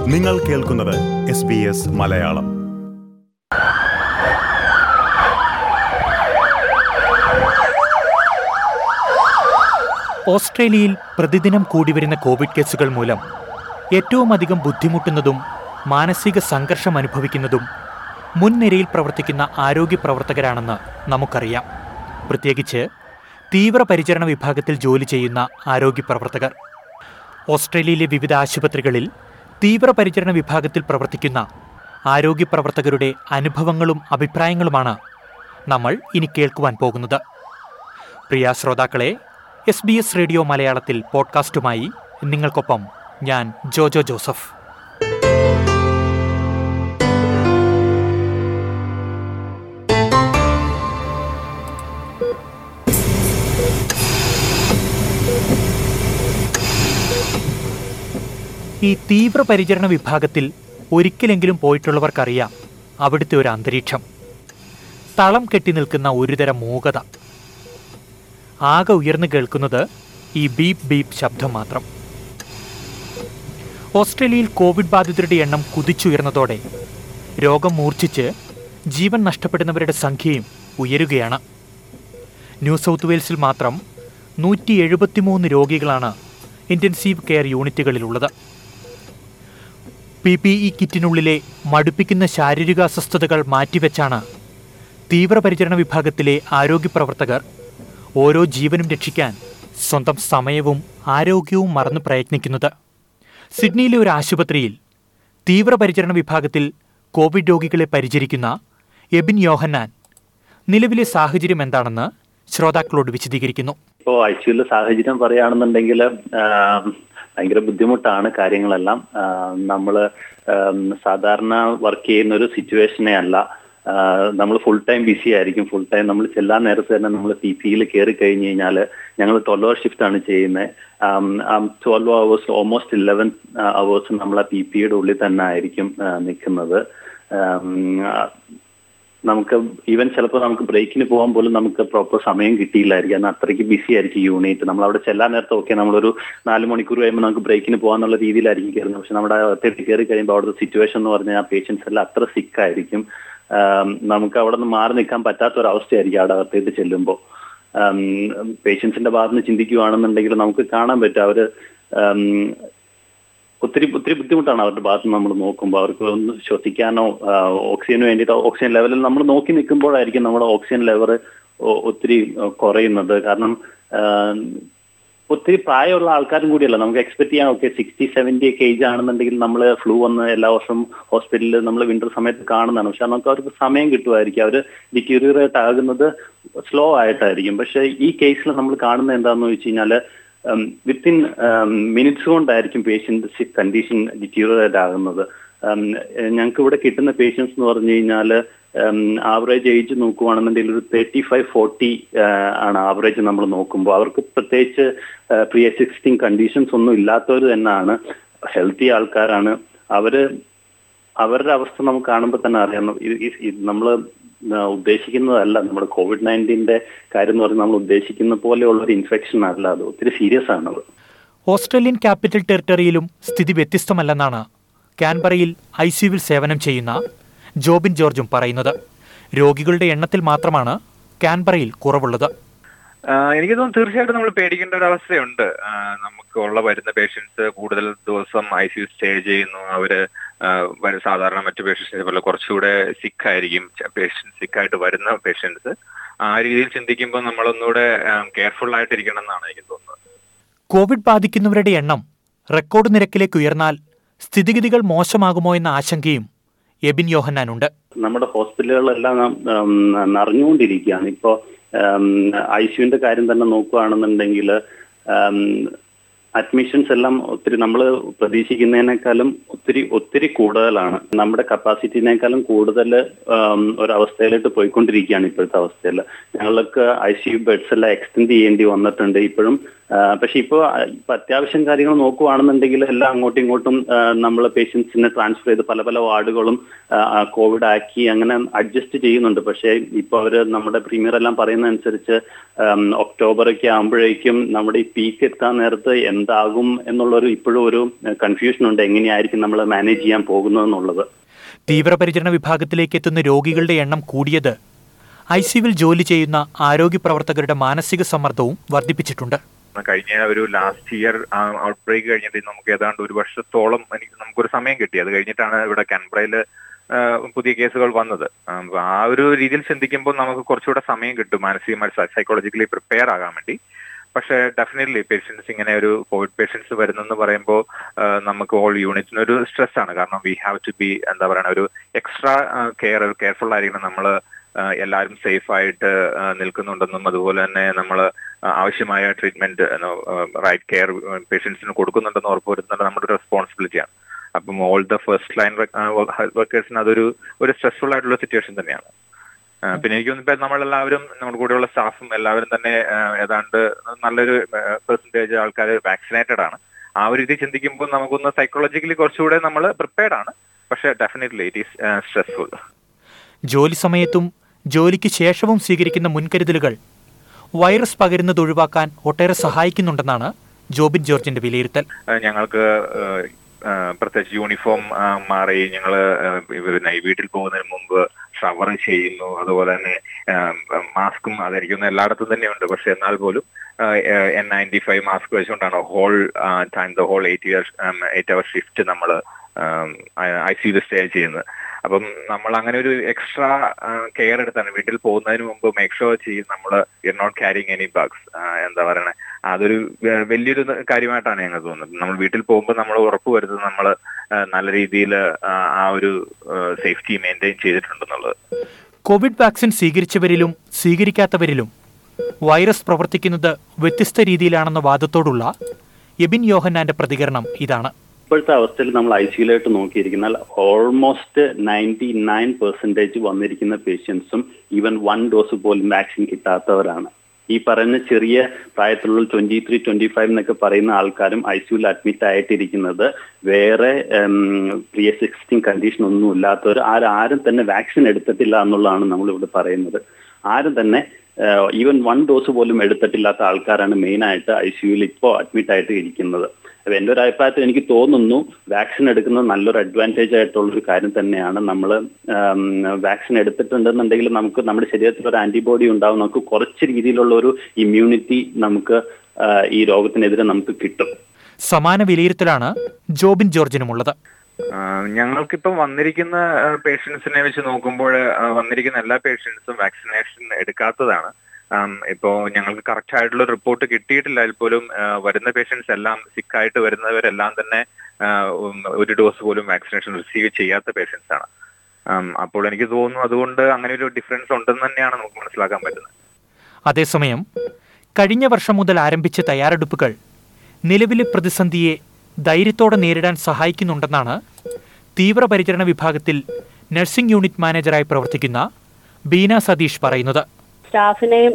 നിങ്ങൾ കേൾക്കുന്നത് S B S Malayalam ഓസ്ട്രേലിയയിൽ പ്രതിദിനം കൂടിവരുന്ന കോവിഡ് കേസുകൾ മൂലം ഏറ്റവും അധികം ബുദ്ധിമുട്ടുന്നതും മാനസിക സംഘർഷം അനുഭവിക്കുന്നതും മുൻനിരയിൽ പ്രവർത്തിക്കുന്ന ആരോഗ്യ പ്രവർത്തകരാണെന്ന് നമുക്കറിയാം പ്രത്യേകിച്ച് തീവ്രപരിചരണ വിഭാഗത്തിൽ ജോലി ചെയ്യുന്ന ആരോഗ്യ പ്രവർത്തകർ ഓസ്ട്രേലിയയിലെ വിവിധ ആശുപത്രികളിൽ തീവ്രപരിചരണ വിഭാഗത്തിൽ പ്രവർത്തിക്കുന്ന ആരോഗ്യ പ്രവർത്തകരുടെ അനുഭവങ്ങളും അഭിപ്രായങ്ങളുമാണ് നമ്മൾ ഇനി കേൾക്കുവാൻ പോകുന്നത് പ്രിയ ശ്രോതാക്കളെ എസ് ബി എസ് റേഡിയോ മലയാളത്തിൽ പോഡ്കാസ്റ്റുമായി നിങ്ങൾക്കൊപ്പം ഞാൻ ജോജോ ജോസഫ് ഈ തീവ്രപരിചരണ വിഭാഗത്തിൽ ഒരിക്കലെങ്കിലും പോയിട്ടുള്ളവർക്കറിയാം അവിടുത്തെ ഒരു അന്തരീക്ഷം തളം കെട്ടി നിൽക്കുന്ന ഒരുതരം മൂകത ആകെ ഉയർന്നു കേൾക്കുന്നത് ഈ ബീപ് ബീപ് ശബ്ദം മാത്രം ഓസ്ട്രേലിയയിൽ കോവിഡ് ബാധിതരുടെ എണ്ണം കുതിച്ചുയർന്നതോടെ രോഗം മൂർച്ഛിച്ച് ജീവൻ നഷ്ടപ്പെടുന്നവരുടെ സംഖ്യയും ഉയരുകയാണ് ന്യൂ സൗത്ത് വെയിൽസിൽ മാത്രം നൂറ്റി എഴുപത്തിമൂന്ന് രോഗികളാണ് ഇൻറ്റൻസീവ് കെയർ യൂണിറ്റുകളിലുള്ളത് പി പി ഇ കിറ്റിനുള്ളിലെ മടുപ്പിക്കുന്ന ശാരീരിക അസ്വസ്ഥതകൾ മാറ്റിവെച്ചാണ് തീവ്രപരിചരണ വിഭാഗത്തിലെ ആരോഗ്യ പ്രവർത്തകർ ഓരോ ജീവനും രക്ഷിക്കാൻ സ്വന്തം സമയവും ആരോഗ്യവും മറന്നു പ്രയത്നിക്കുന്നത് സിഡ്നിയിലെ ഒരു ആശുപത്രിയിൽ തീവ്രപരിചരണ വിഭാഗത്തിൽ കോവിഡ് രോഗികളെ പരിചരിക്കുന്ന എബിൻ യോഹന്നാൻ നിലവിലെ സാഹചര്യം എന്താണെന്ന് ശ്രോതാക്കളോട് വിശദീകരിക്കുന്നു ഇപ്പോ ഐ സിയുലെ സാഹചര്യം പറയുകയാണെന്നുണ്ടെങ്കിൽ ഭയങ്കര ബുദ്ധിമുട്ടാണ് കാര്യങ്ങളെല്ലാം നമ്മൾ സാധാരണ വർക്ക് ചെയ്യുന്ന ഒരു സിറ്റുവേഷനെ അല്ല നമ്മൾ ഫുൾ ടൈം ബിസി ആയിരിക്കും ഫുൾ ടൈം നമ്മൾ ചെല്ലാൻ നേരത്ത് തന്നെ നമ്മൾ പി പിയിൽ കയറി കഴിഞ്ഞ് കഴിഞ്ഞാൽ ഞങ്ങൾ ട്വൽവ് അവർ ഷിഫ്റ്റ് ആണ് ചെയ്യുന്നത് twelve hours almost eleven hours നമ്മൾ ആ പി പിയുടെ ഉള്ളിൽ തന്നെ ആയിരിക്കും നിൽക്കുന്നത് നമുക്ക് ഈവൻ ചിലപ്പോൾ നമുക്ക് ബ്രേക്കിന് പോകാൻ പോലും നമുക്ക് പ്രോപ്പർ സമയം കിട്ടിയില്ലായിരിക്കും കാരണം അത്രയ്ക്ക് ബിസി ആയിരിക്കും യൂണിറ്റ് നമ്മൾ അവിടെ ചെല്ലാൻ നേരത്തെ ഓക്കെ നമ്മളൊരു നാല് മണിക്കൂർ കഴിയുമ്പോൾ നമുക്ക് ബ്രേക്കിന് പോകാന്നുള്ള രീതിയിലായിരിക്കും കയറുന്നത് പക്ഷെ നമ്മുടെ അകത്തേക്ക് കയറി കഴിയുമ്പോൾ അവിടുത്തെ സിറ്റുവേഷൻ എന്ന് പറഞ്ഞാൽ ആ പേഷ്യൻസ് എല്ലാം അത്ര സിക്കായിരിക്കും നമുക്ക് അവിടെ നിന്ന് മാറി നിൽക്കാൻ പറ്റാത്ത ഒരു അവസ്ഥയായിരിക്കും അവിടെ അകത്തേക്ക് ചെല്ലുമ്പോൾ പേഷ്യൻസിന്റെ ഭാഗത്ത് നിന്ന് ചിന്തിക്കുകയാണെന്നുണ്ടെങ്കിൽ നമുക്ക് കാണാൻ പറ്റും അവര് ഒത്തിരി ഒത്തിരി ബുദ്ധിമുട്ടാണ് അവരുടെ ഭാഗത്ത് നമ്മൾ നോക്കുമ്പോൾ അവർക്ക് ഒന്ന് ശ്വസിക്കാനോ ഓക്സിജന് വേണ്ടിയിട്ട് ഓക്സിജൻ ലെവലിൽ നമ്മൾ നോക്കി നിൽക്കുമ്പോഴായിരിക്കും നമ്മുടെ ഓക്സിജൻ ലെവൽ ഒത്തിരി കുറയുന്നത് കാരണം ഒത്തിരി പ്രായമുള്ള ആൾക്കാരും കൂടിയല്ല നമുക്ക് എക്സ്പെക്ട് ചെയ്യാൻ ഓക്കെ സിക്സ്റ്റി സെവൻറ്റി ഒക്കെ ഏജ് ആണെന്നുണ്ടെങ്കിൽ നമ്മൾ ഫ്ലൂ വന്ന് എല്ലാ വർഷവും ഹോസ്പിറ്റലിൽ നമ്മൾ വിന്റർ സമയത്ത് കാണുന്നതാണ് പക്ഷെ നമുക്ക് അവർക്ക് സമയം കിട്ടുമായിരിക്കും അവർ ഡിറ്റീരിയറേറ്റ് ആകുന്നത് സ്ലോ ആയിട്ടായിരിക്കും പക്ഷെ ഈ കേസിൽ നമ്മൾ കാണുന്നത് എന്താണെന്ന് വെച്ച് കഴിഞ്ഞാൽ വിത്തിൻ മിനിറ്റ്സ് കൊണ്ടായിരിക്കും പേഷ്യന്റ് കണ്ടീഷൻ ഡിറ്റീരിയറേറ്റ് ആകുന്നത് ഞങ്ങൾക്ക് ഇവിടെ കിട്ടുന്ന പേഷ്യൻസ് എന്ന് പറഞ്ഞു കഴിഞ്ഞാൽ ആവറേജ് ഏജ് നോക്കുവാണെന്നുണ്ടെങ്കിൽ ഒരു തേർട്ടി ഫൈവ് ഫോർട്ടി ആണ് ആവറേജ് നമ്മൾ നോക്കുമ്പോൾ അവർക്ക് പ്രത്യേകിച്ച് പ്രീ എക്സിസ്റ്റിംഗ് കണ്ടീഷൻസ് ഒന്നും ഇല്ലാത്തവർ തന്നെയാണ് ഹെൽത്തി ആൾക്കാരാണ് അവര് അവരുടെ അവസ്ഥ നമുക്ക് കാണുമ്പോൾ തന്നെ അറിയാം നമ്മൾ ഉദ്ദേശിക്കുന്നതല്ല നമ്മുടെ കോവിഡ് നയൻറ്റീൻ്റെ കാര്യം എന്ന് പറഞ്ഞാൽ നമ്മൾ ഉദ്ദേശിക്കുന്ന പോലെയുള്ള ഒരു ഇൻഫെക്ഷൻ അല്ല അത് ഒത്തിരി സീരിയസ് ആണത് ഓസ്ട്രേലിയൻ ക്യാപിറ്റൽ ടെറിട്ടറിയിലും സ്ഥിതി വ്യത്യസ്തമല്ലെന്നാണ് കാൻബറയിൽ ഐ സിയുവിൽ സേവനം ചെയ്യുന്ന ജോബിൻ ജോർജും പറയുന്നത് രോഗികളുടെ എണ്ണത്തിൽ മാത്രമാണ് കാൻബറയിൽ കുറവുള്ളത് എനിക്ക് തോന്നുന്നു തീർച്ചയായിട്ടും നമ്മൾ പേടിക്കേണ്ട ഒരു അവസ്ഥയുണ്ട് നമുക്ക് ഉള്ള വരുന്ന പേഷ്യൻസ് കൂടുതൽ ദിവസം ഐ സി സ്റ്റേ ചെയ്യുന്നു അവര് സാധാരണ മറ്റു പേഷ്യൻസിനെ പോലെ കുറച്ചുകൂടെ സിക്ക് ആയിരിക്കും പേഷ്യൻസ് സിക്കായിട്ട് വരുന്ന പേഷ്യൻസ് ആ രീതിയിൽ ചിന്തിക്കുമ്പോൾ നമ്മളൊന്നുകൂടെ കെയർഫുൾ ആയിട്ടിരിക്കണം എന്നാണ് എനിക്ക് തോന്നുന്നത് കോവിഡ് ബാധിക്കുന്നവരുടെ എണ്ണം റെക്കോർഡ് നിരക്കിലേക്ക് ഉയർന്നാൽ സ്ഥിതിഗതികൾ മോശമാകുമോ എന്ന ആശങ്കയും എബിൻ യോഹന്നാനുണ്ട് നമ്മുടെ ഹോസ്പിറ്റലുകളെല്ലാം നിറഞ്ഞുകൊണ്ടിരിക്കുകയാണ് ഇപ്പോൾ ഐ സിയുവിന്റെ കാര്യം തന്നെ നോക്കുകയാണെന്നുണ്ടെങ്കിൽ അഡ്മിഷൻസ് എല്ലാം ഒത്തിരി നമ്മൾ പ്രതീക്ഷിക്കുന്നതിനേക്കാളും ഒത്തിരി ഒത്തിരി കൂടുതലാണ് നമ്മുടെ കപ്പാസിറ്റിനേക്കാളും കൂടുതൽ ഒരവസ്ഥയിലോട്ട് പോയിക്കൊണ്ടിരിക്കുകയാണ് ഇപ്പോഴത്തെ അവസ്ഥയിൽ ഞങ്ങൾക്ക് ഐ സി യു ബെഡ്സ് എല്ലാം എക്സ്റ്റെൻഡ് ചെയ്യേണ്ടി വന്നിട്ടുണ്ട് ഇപ്പോഴും പക്ഷെ ഇപ്പോൾ ഇപ്പൊ അത്യാവശ്യം കാര്യങ്ങൾ നോക്കുവാണെന്നുണ്ടെങ്കിൽ എല്ലാം അങ്ങോട്ടും ഇങ്ങോട്ടും നമ്മൾ പേഷ്യൻസിനെ ട്രാൻസ്ഫർ ചെയ്ത് പല പല വാർഡുകളും കോവിഡ് ആക്കി അങ്ങനെ അഡ്ജസ്റ്റ് ചെയ്യുന്നുണ്ട് പക്ഷേ ഇപ്പോൾ അവർ നമ്മുടെ പ്രീമിയർ എല്ലാം പറയുന്ന അനുസരിച്ച് ഒക്ടോബർ ഒക്കെ ആകുമ്പോഴേക്കും നമ്മുടെ ഈ പീക്ക് എത്താൻ നേരത്ത് എന്താകും എന്നുള്ളൊരു ഇപ്പോഴും ഒരു കൺഫ്യൂഷൻ ഉണ്ട് എങ്ങനെയായിരിക്കും നമ്മൾ മാനേജ് ചെയ്യാൻ പോകുന്നത് എന്നുള്ളത് തീവ്രപരിചരണ വിഭാഗത്തിലേക്ക് എത്തുന്ന രോഗികളുടെ എണ്ണം കൂടിയത് ഐ സിയുവിൽ ജോലി ചെയ്യുന്ന ആരോഗ്യ പ്രവർത്തകരുടെ മാനസിക സമ്മർദ്ദവും വർദ്ധിപ്പിച്ചിട്ടുണ്ട് കഴിഞ്ഞ ഒരു ലാസ്റ്റ് ഇയർ ഔട്ട് ബ്രേക്ക് കഴിഞ്ഞിട്ട് നമുക്ക് ഏതാണ്ട് ഒരു വർഷത്തോളം എനിക്ക് നമുക്കൊരു സമയം കിട്ടി അത് കഴിഞ്ഞിട്ടാണ് ഇവിടെ കാൻബ്രയില് പുതിയ കേസുകൾ വന്നത് ആ, അപ്പൊ ആ ഒരു രീതിയിൽ ചിന്തിക്കുമ്പോൾ നമുക്ക് കുറച്ചുകൂടെ സമയം കിട്ടും മാനസികമായി സൈക്കോളജിക്കലി പ്രിപ്പയർ ആകാൻ വേണ്ടി പക്ഷേ ഡെഫിനറ്റ്ലി പേഷ്യൻസ് ഇങ്ങനെ ഒരു കോവിഡ് പേഷ്യൻസ് വരുന്നെന്ന് പറയുമ്പോൾ നമുക്ക് ഓൾ യൂണിറ്റിന് ഒരു സ്ട്രെസ് ആണ് കാരണം വി ഹാവ് ടു ബി എന്താ പറയുക ഒരു എക്സ്ട്രാ കെയർ കെയർഫുൾ ആയിരിക്കണം നമ്മൾ എല്ലാവരും സേഫ് ആയിട്ട് ആ, നിൽക്കുന്നുണ്ടെന്നും അതുപോലെ തന്നെ നമ്മൾ ആവശ്യമായ ട്രീറ്റ്മെന്റ് റൈറ്റ് കെയർ പേഷ്യൻസിന് കൊടുക്കുന്നുണ്ടെന്ന് ഉറപ്പുവരുത്തുന്നത് നമ്മുടെ റെസ്പോൺസിബിലിറ്റിയാണ് അപ്പം ഓൾ ദ ഫസ്റ്റ് ലൈൻ വർക്കേഴ്സിന് അതൊരു ഒരു സ്ട്രെസ്ഫുൾ ആയിട്ടുള്ള സിറ്റുവേഷൻ തന്നെയാണ് ആ, പിന്നെ എനിക്ക് തോന്നുന്നു ഇപ്പൊ നമ്മളെല്ലാവരും നമ്മുടെ കൂടെയുള്ള സ്റ്റാഫും എല്ലാവരും തന്നെ ആ, ഏതാണ്ട് നല്ലൊരു പെർസെന്റേജ് ആൾക്കാർ വാക്സിനേറ്റഡ് ആണ് ആ ഒരു രീതി ചിന്തിക്കുമ്പോൾ നമുക്കൊന്ന് സൈക്കോളജിക്കലി കുറച്ചുകൂടെ നമ്മൾ പ്രിപ്പയർഡ് ആണ് പക്ഷേ ഡെഫിനറ്റ്ലി ഇറ്റ് ഈസ് സ്ട്രെസ്ഫുൾ ജോലി സമയത്തും ജോലിക്ക് ശേഷവും സ്വീകരിക്കുന്ന മുൻകരുതലുകൾ വൈറസ് പകരുന്നത് ഒഴിവാക്കാൻ ഒട്ടേറെ സഹായിക്കുന്നുണ്ടെന്നാണ് ജോബിൻ ജോർജിന്റെ വിലയിരുത്തൽ ഏഹ് ഞങ്ങൾക്ക് ഏഹ് ഏഹ് പ്രത്യേകിച്ച് യൂണിഫോം ആഹ് മാറി ഞങ്ങൾ പിന്നെ ഈ വീട്ടിൽ പോകുന്നതിന് മുമ്പ് ഷവർ ചെയ്യുന്നു അതുപോലെ തന്നെ മാസ്കും അതായിരിക്കുന്ന എല്ലായിടത്തും തന്നെയുണ്ട് പക്ഷെ എന്നാൽ പോലും എൻ നയൻറ്റി ഫൈവ് മാസ്ക് വെച്ചുകൊണ്ടാണ് whole time the whole eight years eight അവർ ഷിഫ്റ്റ് നമ്മൾ ഐ സിയിൽ സ്റ്റേ ചെയ്യുന്നത് അപ്പം നമ്മൾ അങ്ങനെ ഒരു എക്സ്ട്രാ കെയർ എടുത്താണ് വീട്ടിൽ പോകുന്നതിന് മുമ്പ് മേക്ക് ഷുവർ ചെയ്യും നമ്മൾ you not carrying any bugs എന്താ പറയണേ അതൊരു വ- വലിയൊരു കാര്യമായിട്ടാണ് ഞങ്ങൾ തോന്നുന്നത് നമ്മൾ വീട്ടിൽ പോകുമ്പോൾ നമ്മൾ ഉറപ്പ് വരുത്തുന്നത് നമ്മൾ നല്ല രീതിയിൽ ആ ഒരു സേഫ്റ്റി മെയിൻറ്റെയിൻ ചെയ്തിട്ടുണ്ടെന്നുള്ളത് കോവിഡ് വാക്സിൻ സ്വീകരിച്ചവരിലും സ്വീകരിക്കാത്തവരിലും വൈറസ് പ്രവർത്തിക്കുന്നത് വ്യത്യസ്ത രീതിയിലാണെന്ന വാദത്തോടുള്ള എബിൻ യോഹന്നാന്റെ പ്രതികരണം ഇതാണ് ഇപ്പോഴത്തെ അവസ്ഥയിൽ നമ്മൾ ഐ സിയിലായിട്ട് നോക്കിയിരിക്കുന്നാൽ ഓൾമോസ്റ്റ് നയൻറ്റി നയൻ പെർസെൻറ്റേജ് വന്നിരിക്കുന്ന പേഷ്യൻസും ഈവൻ വൺ ഡോസ് പോലും വാക്സിൻ കിട്ടാത്തവരാണ് ഈ പറയുന്ന ചെറിയ പ്രായത്തിലുള്ള ട്വന്റി ത്രീ ട്വന്റി ഫൈവ് എന്നൊക്കെ പറയുന്ന ആൾക്കാരും ഐ സിയുയിൽ അഡ്മിറ്റ് ആയിട്ടിരിക്കുന്നത് വേറെ പ്രീ എക്സിസ്റ്റിംഗ് കണ്ടീഷൻ ഒന്നും ഇല്ലാത്തവർ ആരും തന്നെ വാക്സിൻ എടുത്തിട്ടില്ല എന്നുള്ളതാണ് നമ്മൾ ഇവിടെ പറയുന്നത് ആരും തന്നെ ഈവൻ വൺ ഡോസ് പോലും എടുത്തിട്ടില്ലാത്ത ആൾക്കാരാണ് മെയിൻ ആയിട്ട് ഐ സിയുയിൽ ഇപ്പോൾ അഡ്മിറ്റ് ആയിട്ട് ഇരിക്കുന്നത് അപ്പൊ എൻ്റെ ഒരു അഭിപ്രായത്തിൽ എനിക്ക് തോന്നുന്നു വാക്സിൻ എടുക്കുന്നത് നല്ലൊരു അഡ്വാൻറ്റേജ് ആയിട്ടുള്ള ഒരു കാര്യം തന്നെയാണ് നമ്മൾ വാക്സിൻ എടുത്തിട്ടുണ്ടെന്നുണ്ടെങ്കിൽ നമുക്ക് നമ്മുടെ ശരീരത്തിൽ ഒരു ആന്റിബോഡി ഉണ്ടാവും നമുക്ക് കുറച്ച് രീതിയിലുള്ള ഒരു ഇമ്മ്യൂണിറ്റി നമുക്ക് ആ, ഈ രോഗത്തിനെതിരെ നമുക്ക് കിട്ടും സമാന വിലയിരുത്തലാണ് ജോബിൻ ജോർജിനുമുള്ളത് ആഹ് ഞങ്ങൾക്കിപ്പം വന്നിരിക്കുന്ന പേഷ്യൻസിനെ വെച്ച് നോക്കുമ്പോൾ വന്നിരിക്കുന്ന എല്ലാ പേഷ്യൻസും വാക്സിനേഷൻ എടുക്കാത്തതാണ് ആം, ഇപ്പോ ഞങ്ങൾക്ക് കറക്റ്റ് ആയിട്ടുള്ള റിപ്പോർട്ട് കിട്ടിയിട്ടില്ല അതിൽ പോലും ആഹ് വരുന്ന പേഷ്യൻസ് എല്ലാം സിക്ക് ആയിട്ട് വരുന്നവരെല്ലാം തന്നെ ആഹ് ഉം, ഒരു ഡോസ് പോലും വാക്സിനേഷൻ റിസീവ് ചെയ്യാത്ത പേഷ്യൻസ് ആണ് ആം, അപ്പോൾ എനിക്ക് തോന്നുന്നു അതുകൊണ്ട് അങ്ങനെ ഒരു ഡിഫറൻസ് ഉണ്ടെന്ന് തന്നെയാണ് നമുക്ക് മനസ്സിലാക്കാൻ പറ്റുന്നത് അതേസമയം കഴിഞ്ഞ വർഷം മുതൽ ആരംഭിച്ച തയ്യാറെടുപ്പുകൾ നിലവിലെ പ്രതിസന്ധിയെ ധൈര്യത്തോടെ നേരിടാൻ സഹായിക്കുന്നുണ്ടെന്നാണ് തീവ്രപരിചരണ വിഭാഗത്തിൽ നഴ്സിംഗ് യൂണിറ്റ് മാനേജറായി പ്രവർത്തിക്കുന്ന ബീന സതീഷ് പറയുന്നത് സ്റ്റാഫിനെയും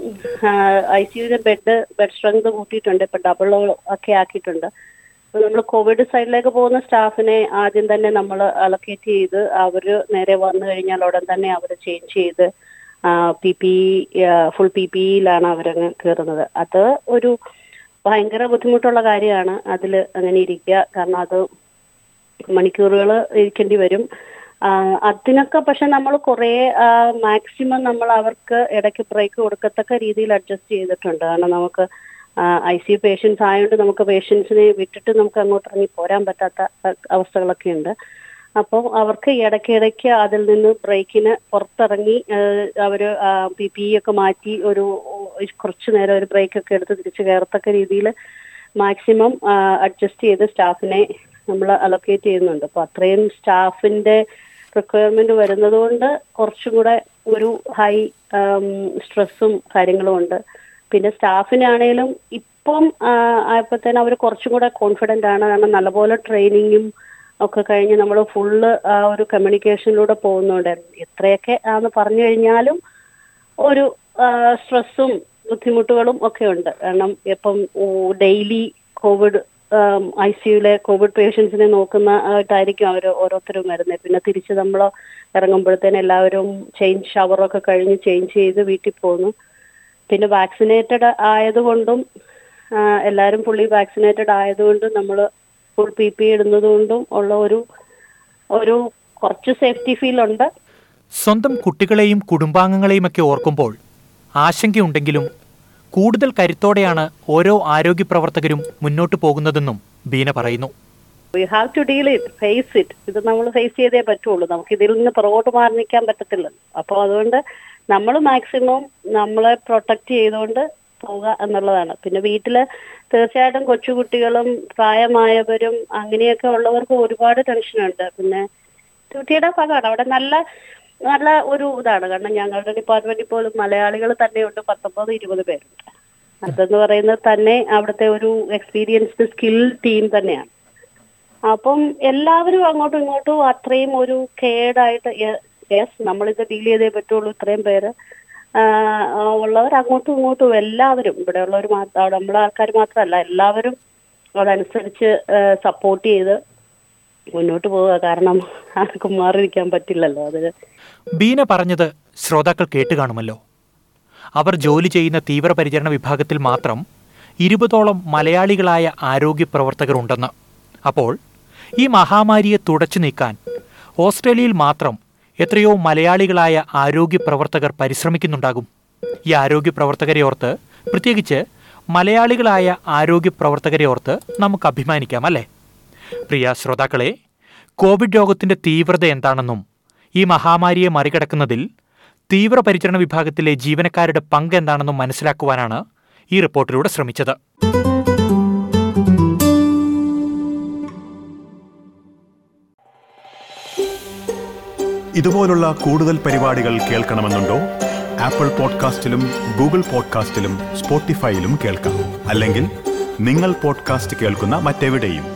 ഐ സിയുടെ ബെഡ് ബെഡ് സ്ട്രെങ്ത് കൂട്ടിയിട്ടുണ്ട് ഇപ്പൊ ഡബിൾ ഒക്കെ ആക്കിയിട്ടുണ്ട് നമ്മൾ കോവിഡ് സൈഡിലേക്ക് പോകുന്ന സ്റ്റാഫിനെ ആദ്യം തന്നെ നമ്മൾ അലൊക്കേറ്റ് ചെയ്ത് അവർ നേരെ വന്നു കഴിഞ്ഞാൽ ഉടൻ തന്നെ അവർ ചേഞ്ച് ചെയ്ത് പി പി ഫുൾ പി പിയിലാണ് അവരങ്ങ് കയറുന്നത് അത് ഒരു ഭയങ്കര ബുദ്ധിമുട്ടുള്ള കാര്യമാണ് അതിൽ അങ്ങനെ ഇരിക്കുക കാരണം അത് മണിക്കൂറുകൾ ഇരിക്കേണ്ടി വരും ആ, അതിനൊക്കെ പക്ഷെ നമ്മൾ കുറേ മാക്സിമം നമ്മൾ അവർക്ക് ഇടയ്ക്ക് ബ്രേക്ക് കൊടുക്കത്തക്ക രീതിയിൽ അഡ്ജസ്റ്റ് ചെയ്തിട്ടുണ്ട് കാരണം നമുക്ക് ഐ സി യു പേഷ്യൻസ് ആയതുകൊണ്ട് നമുക്ക് പേഷ്യൻസിനെ വിട്ടിട്ട് നമുക്ക് അങ്ങോട്ട് ഇറങ്ങി പോരാൻ പറ്റാത്ത അ- അവസ്ഥകളൊക്കെ ഉണ്ട് അപ്പോൾ അവർക്ക് ഇടയ്ക്കിടയ്ക്ക് അതിൽ നിന്ന് ബ്രേക്കിന് പുറത്തിറങ്ങി അവർ പി പി ഒക്കെ മാറ്റി ഒരു കുറച്ചു നേരം ഒരു ബ്രേക്ക് ഒക്കെ എടുത്ത് തിരിച്ച് കയറത്തക്ക രീതിയിൽ മാക്സിമം അഡ്ജസ്റ്റ് ചെയ്ത് സ്റ്റാഫിനെ നമ്മൾ അലൊക്കേറ്റ് ചെയ്യുന്നുണ്ട് അപ്പോൾ അത്രയും സ്റ്റാഫിന്റെ റിക്വയർമെന്റ് വരുന്നത് കൊണ്ട് കുറച്ചും കൂടെ ഒരു ഹൈ സ്ട്രെസ്സും കാര്യങ്ങളും ഉണ്ട് പിന്നെ സ്റ്റാഫിനാണേലും ഇപ്പം ആയപ്പോഴത്തേനും അവർ കുറച്ചും കൂടെ കോൺഫിഡന്റ് ആണ് കാരണം നല്ലപോലെ ട്രെയിനിങ്ങും ഒക്കെ കഴിഞ്ഞ് നമ്മൾ ഫുള്ള് ആ ഒരു കമ്മ്യൂണിക്കേഷനിലൂടെ പോകുന്നുണ്ട് എത്രയൊക്കെ ആന്ന് പറഞ്ഞു കഴിഞ്ഞാലും ഒരു സ്ട്രെസ്സും ബുദ്ധിമുട്ടുകളും ഒക്കെ ഉണ്ട് കാരണം ഇപ്പം ഡെയിലി കോവിഡ് ഐ സിയുലെ കോവിഡ് പേഷ്യൻസിനെ നോക്കുന്ന ആയിട്ടായിരിക്കും അവർ ഓരോരുത്തരും വരുന്നത് പിന്നെ തിരിച്ച് നമ്മൾ ഇറങ്ങുമ്പോഴത്തേന് എല്ലാവരും ചേഞ്ച് ഷവറൊക്കെ കഴിഞ്ഞ് ചേഞ്ച് ചെയ്ത് വീട്ടിൽ പോകുന്നു പിന്നെ വാക്സിനേറ്റഡ് ആയതുകൊണ്ടും എല്ലാവരും ഫുള്ളി വാക്സിനേറ്റഡ് ആയതുകൊണ്ട് നമ്മൾ ഫുൾ പി പി ഇടുന്നത് കൊണ്ടും ഉള്ള ഒരു ഒരു കുറച്ച് സേഫ്റ്റി ഫീൽ ഉണ്ട് സ്വന്തം കുട്ടികളെയും കുടുംബാംഗങ്ങളെയും ഒക്കെ ഓർക്കുമ്പോൾ ആശങ്കയുണ്ടെങ്കിലും കൂടുതൽ കരുത്തോടെയാണ് ഓരോ ആരോഗ്യ പ്രവർത്തകരും മുന്നോട്ട് പോകുന്നതെന്നും ബീന പറയുന്നു we have to deal it face it ഇത് നമ്മൾ ഫേസ് ചെയ്തേ പറ്റുള്ളൂ നമുക്ക് ഇതിൽ നിന്ന് പുറകോട്ട് മാറി നിൽക്കാൻ പറ്റത്തില്ല അപ്പോൾ അതുകൊണ്ട് നമ്മൾ മാക്സിമം നമ്മളെ പ്രൊട്ടക്ട് ചെയ്തുകൊണ്ട് പോവുക എന്നുള്ളതാണ് പിന്നെ വീട്ടില് തീർച്ചയായിട്ടും കൊച്ചുകുട്ടികളും പ്രായമായവരും അങ്ങനെയൊക്കെ ഉള്ളവർക്ക് ഒരുപാട് ടെൻഷനുണ്ട് പിന്നെ ഡ്യൂട്ടിയുടെ ഭാഗമാണ് അവിടെ നല്ല നല്ല ഒരു ഇതാണ് കാരണം ഞങ്ങളുടെ ഡിപ്പാർട്ട്മെന്റിൽ പോലും മലയാളികൾ തന്നെയുണ്ട് പത്തൊമ്പത് ഇരുപത് പേരുണ്ട് അതെന്ന് പറയുന്നത് തന്നെ അവിടുത്തെ ഒരു എക്സ്പീരിയൻസ്ഡ് സ്കിൽ ടീം തന്നെയാണ് അപ്പം എല്ലാവരും അങ്ങോട്ടും ഇങ്ങോട്ടും അത്രയും ഒരു കേടായിട്ട് യെസ് നമ്മളിത് ഡീൽ ചെയ്തേ പറ്റുള്ളൂ ഇത്രയും പേര് ഉള്ളവർ അങ്ങോട്ടും ഇങ്ങോട്ടും എല്ലാവരും ഇവിടെ ഉള്ളവർ മാത്രം നമ്മളെ ആൾക്കാർ മാത്രമല്ല എല്ലാവരും അതനുസരിച്ച് സപ്പോർട്ട് ചെയ്ത് മുന്നോട്ട് പോവുക കാരണം ആർക്കും മാറിയിരിക്കാൻ പറ്റില്ലല്ലോ അത് ബീന പറഞ്ഞത് ശ്രോതാക്കൾ കേട്ട് കാണുമല്ലോ അവർ ജോലി ചെയ്യുന്ന തീവ്രപരിചരണ വിഭാഗത്തിൽ മാത്രം ഇരുപതോളം മലയാളികളായ ആരോഗ്യ പ്രവർത്തകർ ഉണ്ടെന്ന് അപ്പോൾ ഈ മഹാമാരിയെ തുടച്ചു നീക്കാൻ ഓസ്ട്രേലിയയിൽ മാത്രം എത്രയോ മലയാളികളായ ആരോഗ്യ പ്രവർത്തകർ പരിശ്രമിക്കുന്നുണ്ടാകും ഈ ആരോഗ്യ പ്രവർത്തകരെ ഓർത്ത് പ്രത്യേകിച്ച് മലയാളികളായ ആരോഗ്യ പ്രവർത്തകരെ ഓർത്ത് നമുക്ക് അഭിമാനിക്കാം അല്ലേ പ്രിയ ശ്രോതാക്കളെ കോവിഡ് രോഗത്തിന്റെ തീവ്രത എന്താണെന്നും ഈ മഹാമാരിയെ മറികടക്കുന്നതിൽ തീവ്രപരിചരണ വിഭാഗത്തിലെ ജീവനക്കാരുടെ പങ്ക് എന്താണെന്നും മനസ്സിലാക്കുവാനാണ് ഈ റിപ്പോർട്ടിലൂടെ ശ്രമിച്ചത് ഇതുപോലുള്ള കൂടുതൽ പരിപാടികൾ കേൾക്കണമെന്നുണ്ടോ ആപ്പിൾ പോഡ്കാസ്റ്റിലും ഗൂഗിൾ പോഡ്കാസ്റ്റിലും സ്പോട്ടിഫൈയിലും കേൾക്കാം അല്ലെങ്കിൽ നിങ്ങൾ പോഡ്കാസ്റ്റ് കേൾക്കുന്ന മറ്റെവിടെയും